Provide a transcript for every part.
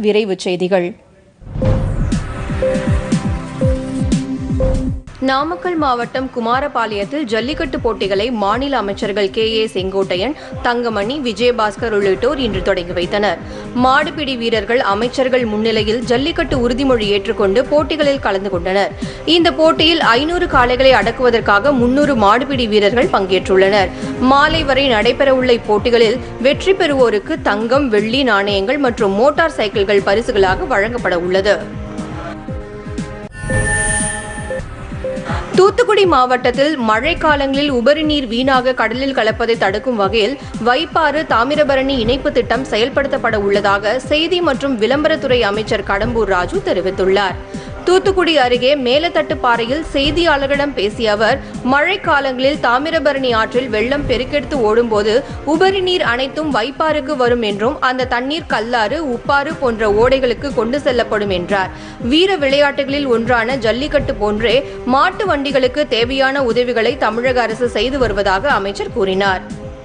விரைவுச் செய்திகள் நாமக்கல் மாவட்டம் குமாரபாளையத்தில் ஜல்லிக்கட்டு போட்டிகளை மாநில அமைச்சர்கள் கே ஏ செங்கோட்டையன் தங்கமணி விஜயபாஸ்கர் உள்ளிட்டோர் இன்று தொடங்கி வைத்தனர் மாடுபிடி வீரர்கள் அமைச்சர்கள் முன்னிலையில் ஜல்லிக்கட்டு உறுதிமொழி ஏற்றுக்கொண்டு போட்டிகளில் கலந்து கொண்டனர் இந்த போட்டியில் ஐநூறு காளைகளை அடக்குவதற்காக முன்னூறு மாடுபிடி வீரர்கள் பங்கேற்றுள்ளனர் மாலை வரை நடைபெறவுள்ள இப்போட்டிகளில் வெற்றி பெறுவோருக்கு தங்கம் வெள்ளி நாணயங்கள் மற்றும் மோட்டார் சைக்கிள்கள் பரிசுகளாக வழங்கப்பட உள்ளது தூத்துக்குடி மாவட்டத்தில் மழை காலங்களில் உபரி நீர் வீணாக கடலில் கலப்பதை தடுக்கும் வகையில் வைப்பாறு தாமிரபரணி இணைப்பு திட்டம் செயல்படுத்தப்பட உள்ளதாக செய்தி மற்றும் விளம்பரத்துறை அமைச்சர் கடம்பூர் ராஜு தெரிவித்துள்ளார் தூத்துக்குடி அருகே மேலத்தட்டு பாறையில் செய்தியாளர்களிடம் பேசிய அவர் மழை காலங்களில் தாமிரபரணி ஆற்றில் வெள்ளம் பெருக்கெடுத்து ஓடும்போது உபரி நீர் அனைத்தும் வைப்பாறுக்கு வரும் என்றும் அந்த தண்ணீர் கல்லாறு உப்பாறு போன்ற ஓடைகளுக்கு கொண்டு செல்லப்படும் என்றார் வீர விளையாட்டுகளில் ஒன்றான ஜல்லிக்கட்டு போன்றே மாட்டு வண்டிகளுக்கு தேவையான உதவிகளை தமிழக அரசு செய்து வருவதாக அமைச்சர் கூறினார்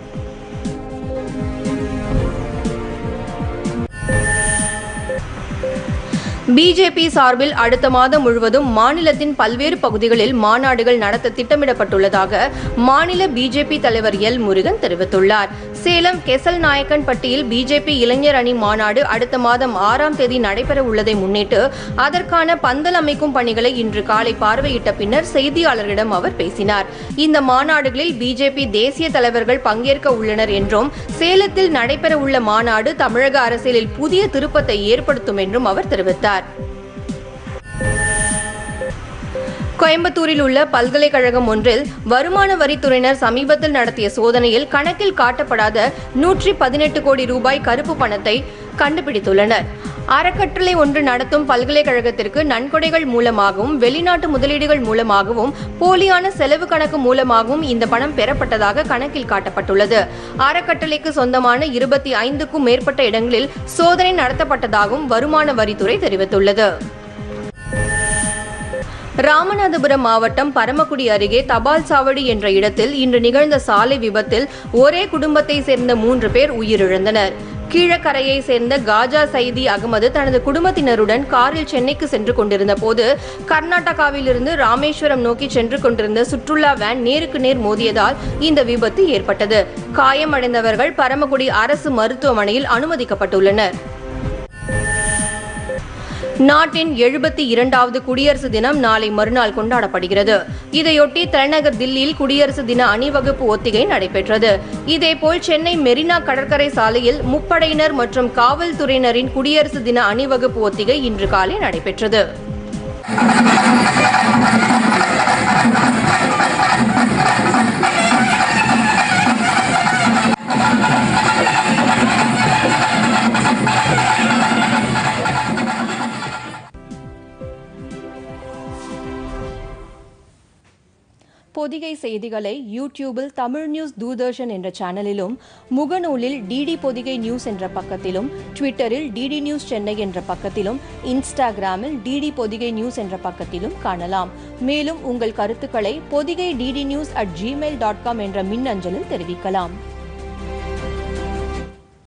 பிஜேபி சார்பில் அடுத்த மாதம் முழுவதும் மாநிலத்தின் பல்வேறு பகுதிகளில் மாநாடுகள் நடத்த திட்டமிடப்பட்டுள்ளதாக மாநில பிஜேபி தலைவர் எல் முருகன் தெரிவித்துள்ளார் சேலம் கெசல் நாயக்கன்பட்டியில் பிஜேபி இளைஞர் அணி மாநாடு அடுத்த மாதம் ஆறாம் தேதி நடைபெற உள்ளதை முன்னிட்டு அதற்கான பந்தல் அமைக்கும் பணிகளை இன்று காலை பார்வையிட்ட பின்னர் செய்தியாளர்களிடம் அவர் பேசினார் இந்த மாநாடுகளில் பிஜேபி தேசிய தலைவர்கள் பங்கேற்க உள்ளனர் என்றும் சேலத்தில் நடைபெற உள்ள மாநாடு தமிழக அரசியலில் புதிய திருப்பத்தை ஏற்படுத்தும் என்றும் அவர் தெரிவித்தார் கோயம்புத்தூரில் உள்ள பல்கலைக்கழகம் ஒன்றில் வருமான வரித்துறையினர் சமீபத்தில் நடத்திய சோதனையில் கணக்கில் காட்டப்படாத நூற்றி பதினெட்டு கோடி ரூபாய் கருப்பு பணத்தை கண்டுபிடித்துள்ளனர் அறக்கட்டளை ஒன்று நடத்தும் பல்கலைக்கழகத்திற்கு நன்கொடைகள் மூலமாகவும் வெளிநாட்டு முதலீடுகள் மூலமாகவும் போலியான செலவு கணக்கு மூலமாகவும் இந்த பணம் பெறப்பட்டதாக கணக்கில் காட்டப்பட்டுள்ளது அறக்கட்டளைக்கு சொந்தமான இருபத்தி ஐந்துக்கும் மேற்பட்ட இடங்களில் சோதனை நடத்தப்பட்டதாகவும் வருமான வரித்துறை தெரிவித்துள்ளது ராமநாதபுரம் மாவட்டம் பரமக்குடி அருகே தபால் சாவடி என்ற இடத்தில் இன்று நிகழ்ந்த சாலை விபத்தில் ஒரே குடும்பத்தை சேர்ந்த மூன்று பேர் உயிரிழந்தனர் கீழக்கரையை சேர்ந்த காஜா சைதி அகமது தனது குடும்பத்தினருடன் காரில் சென்னைக்கு சென்று கொண்டிருந்த போது கர்நாடகாவிலிருந்து ராமேஸ்வரம் நோக்கி சென்று கொண்டிருந்த சுற்றுலா வேன் நேருக்கு நேர் மோதியதால் இந்த விபத்து ஏற்பட்டது காயமடைந்தவர்கள் பரமக்குடி அரசு மருத்துவமனையில் அனுமதிக்கப்பட்டுள்ளனர் நாட்டின் எழுபத்தி இரண்டாவது குடியரசு தினம் நாளை மறுநாள் கொண்டாடப்படுகிறது இதையொட்டி தலைநகர் தில்லியில் குடியரசு தின அணிவகுப்பு ஒத்திகை நடைபெற்றது இதேபோல் சென்னை மெரினா கடற்கரை சாலையில் முப்படையினர் மற்றும் காவல்துறையினரின் குடியரசு தின அணிவகுப்பு ஒத்திகை இன்று காலை நடைபெற்றது பொதிகை செய்திகளை யூடியூபில் தமிழ் நியூஸ் தூர்தர்ஷன் என்ற சேனலிலும் முகநூலில் டிடி பொதிகை நியூஸ் என்ற பக்கத்திலும் ட்விட்டரில் டிடி நியூஸ் சென்னை என்ற பக்கத்திலும் இன்ஸ்டாகிராமில் டிடி பொதிகை நியூஸ் என்ற பக்கத்திலும் காணலாம் மேலும் உங்கள் கருத்துக்களை Pothigai DD news at Gmail dot com என்ற மின்னஞ்சலில் தெரிவிக்கலாம்